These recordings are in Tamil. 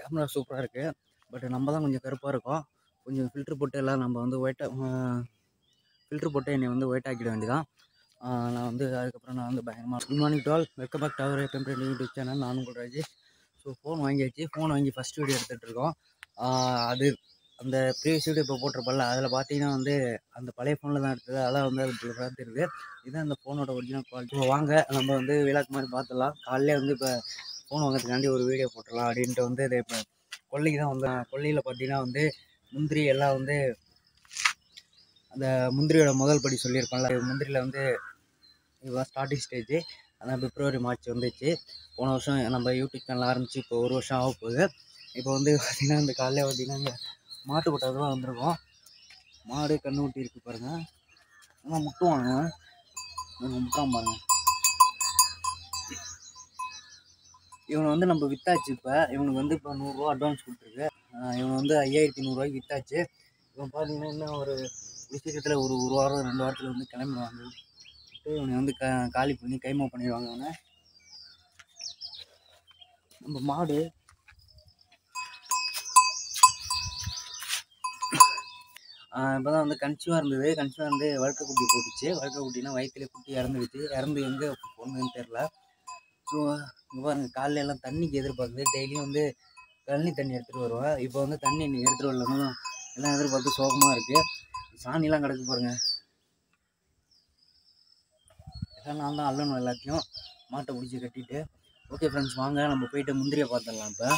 கேமரா சூப்பராக இருக்குது பட் நம்ம தான் கொஞ்சம் கருப்பாக இருக்கோம் கொஞ்சம் ஃபில்ட்ரு போட்டு எல்லாம் நம்ம வந்து ஒயிட்டாக ஃபில்ட்ரு போட்டு என்னை வந்து ஒயிட் ஆக்கிட வேண்டியதான் நான் வந்து அதுக்கப்புறம் நான் வந்து பயங்கரமாக குட் மார்னிங் டுவெல் welcome back tower temporary YouTube channel நானும் கூட ராஜேஷ் ஸோ ஃபோன் வாங்கியாச்சு ஃபோன் வாங்கி ஃபஸ்ட் வீடியோ எடுத்துகிட்டு இருக்கோம் ஆஹ் அது அந்த ப்ரீவியஸ் வீடியோ இப்போ போட்டிருப்பல அதில் பார்த்தீங்கன்னா வந்து அந்த பழைய ஃபோனில் தான் எடுத்தது அதான் வந்து அது பார்த்துருது இதுதான் அந்த ஃபோனோட ஒரிஜினல் குவாலிட்டி இப்போ வாங்க நம்ம வந்து விளாக் மாதிரி பார்த்துடலாம் காலையிலே வந்து இப்போ ஃபோன் வாங்குறதுக்காண்டி ஒரு வீடியோ போட்டுடலாம் அப்படின்ட்டு வந்து இதை இப்போ கொல்லைக்கு தான் வந்தேன் கொல்லையில் பார்த்தீங்கன்னா வந்து முந்திரி எல்லாம் வந்து அந்த முந்திரியோட முதல் படி சொல்லியிருப்பேன்ல முந்திரியில் வந்து இதுதான் ஸ்டார்டிங் ஸ்டேஜ் அதான் பிப்ரவரி மார்ச் வந்துச்சு போன வருஷம் நம்ம யூடியூப் சேனல் ஆரம்பித்து இப்போ ஒரு வருஷம் ஆக போகுது இப்போ வந்து பார்த்திங்கன்னா இந்த காலையில் பார்த்திங்கன்னா இங்கே மாட்டு கொட்டாதான் வந்திருக்கோம் மாடு கண்ணு ஊட்டி இருக்குது பாருங்கள் ஆனால் முட்டுவாங்க இவங்க முட்டாம பாருங்க இவனை வந்து நம்ம வித்தாச்சு இப்போ இவனுக்கு வந்து இப்போ நூறுரூவா அட்வான்ஸ் கொடுத்துருக்கு ஆஹ் இவன் வந்து ஐயாயிரத்தி நூறுரூவாய்க்கு வித்தாச்சு இவன் பார்த்தீங்கன்னா இன்னும் ஒரு சீக்கிரத்தில் ஒரு ஒரு வாரம் ரெண்டு வாரத்தில் வந்து கிளம்பிடுவாங்க விட்டு இவனை வந்து க காலி பண்ணி கைமா பண்ணிடுவாங்க அவனை நம்ம மாடு இப்போ தான் வந்து கன்சிவாக இருந்தது கன்சிவாக இருந்து வழுக்க குட்டி போட்டுச்சு வழுக்க குட்டினா வயிற்றுல குட்டி இறந்துடுச்சு இறந்து எங்கே போனதுன்னு தெரில ஸோ இங்கே பாருங்க காலையில எல்லாம் தண்ணிக்கு எதிர்பார்க்குது டெய்லியும் வந்து கழனி தண்ணி எடுத்துகிட்டு வருவேன் இப்போ வந்து தண்ணி இன்னைக்கு எடுத்துகிட்டு வரலன்னு எல்லாம் எதிர்பார்த்து சோகமாக இருக்குது சாணிலாம் கிடக்கு பாருங்க எல்லாம் நான் தான் அள்ளணும் எல்லாத்தையும் மாட்டை பிடிச்சி கட்டிட்டு ஓகே ஃப்ரெண்ட்ஸ் வாங்க நம்ம போயிட்டு முந்திரியை பார்த்துடலாம் இப்போ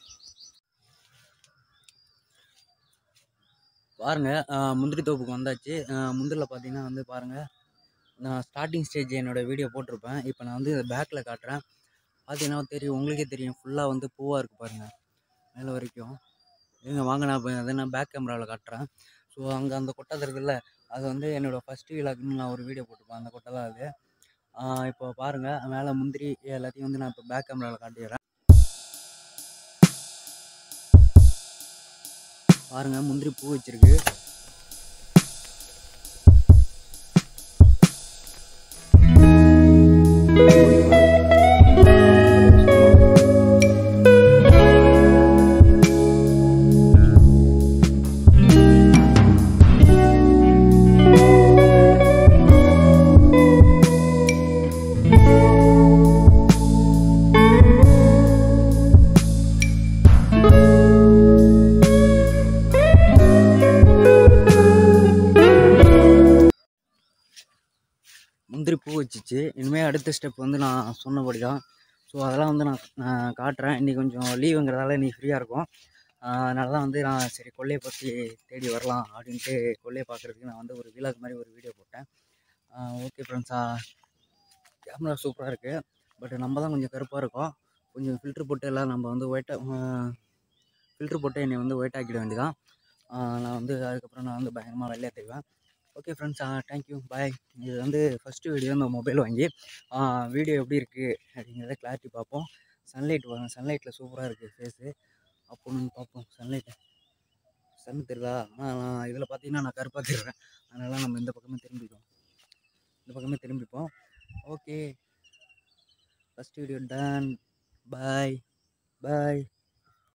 பாருங்க ஆஹ் முந்திரி தோப்புக்கு வந்தாச்சு ஆஹ் முந்திரியில் பார்த்தீங்கன்னா வந்து பாருங்கள் நான் ஸ்டார்டிங் ஸ்டேஜ் என்னோட வீடியோ போட்டிருப்பேன் இப்போ நான் வந்து பேக்கில் காட்டுறேன் பார்த்தீங்கன்னா தெரியும் உங்களுக்கே தெரியும் ஃபுல்லாக வந்து பூவாக இருக்குது பாருங்கள் மேலே வரைக்கும் எங்க வாங்க நான் இப்போ அதை நான் பேக் கேமராவில் காட்டுறேன் ஸோ அங்கே அந்த கொட்டை இருக்குல்ல அது வந்து என்னோடய ஃபஸ்ட்டு விழாக்குன்னு நான் ஒரு வீடியோ போட்டிருப்பேன் அந்த கொட்டை தான் அது ஆஹ் இப்போ பாருங்கள் மேலே முந்திரி எல்லாத்தையும் வந்து நான் இப்போ பேக் கேமராவில் காட்டிடுறேன் பாருங்கள் முந்திரி பூ வச்சிருக்கு முந்திரி பூ வச்சிச்சு இனிமேல் அடுத்த ஸ்டெப் வந்து நான் சொன்னபடி தான் ஸோ அதெல்லாம் வந்து நான் நான் காட்டுறேன் இன்றைக்கி கொஞ்சம் லீவுங்கிறதால இன்றைக்கி ஃப்ரீயாக இருக்கும் ஆஹ் அதனால தான் வந்து நான் சரி கொள்ளையை பற்றி தேடி வரலாம் அப்படின்ட்டு கொள்ளையை பார்க்குறதுக்கு நான் வந்து ஒரு விலாக் மாதிரி ஒரு வீடியோ போட்டேன் ஓகே ஃப்ரெண்ட்ஸா கேமரா சூப்பராக இருக்குது பட் நம்ம தான் கொஞ்சம் கருப்பாக இருக்கோம் கொஞ்சம் ஃபில்ட்ரு போட்டு எல்லாம் நம்ம வந்து ஒயிட்டாக ஃபில்ட்ரு போட்டு என்னை வந்து ஒயிட் ஆக்கிட வேண்டியதான் ஆஹ் நான் வந்து அதுக்கப்புறம் நான் வந்து பயங்கரமாக வெள்ளையாக தெரிவேன் ஓகே ஃப்ரெண்ட்ஸ் தேங்க்யூ பாய் இது வந்து ஃபஸ்ட்டு வீடியோ இந்த மொபைல் வாங்கி வீடியோ எப்படி இருக்குது அப்படிங்கிறத கிளாரிட்டி பார்ப்போம் சன்லைட் வரும் சன்லைட்டில் சூப்பராக இருக்குது ஃபேஸு அப்போன்னு பார்ப்போம் சன்லைட்டை சன் தெரியுதா ஆனால் நான் இதில் பார்த்தீங்கன்னா நான் கருப்பாக தெரியுறேன் அதனால் நம்ம இந்த பக்கமே திரும்பிப்போம் இந்த பக்கமே திரும்பிப்போம் okay first video done bye பாய்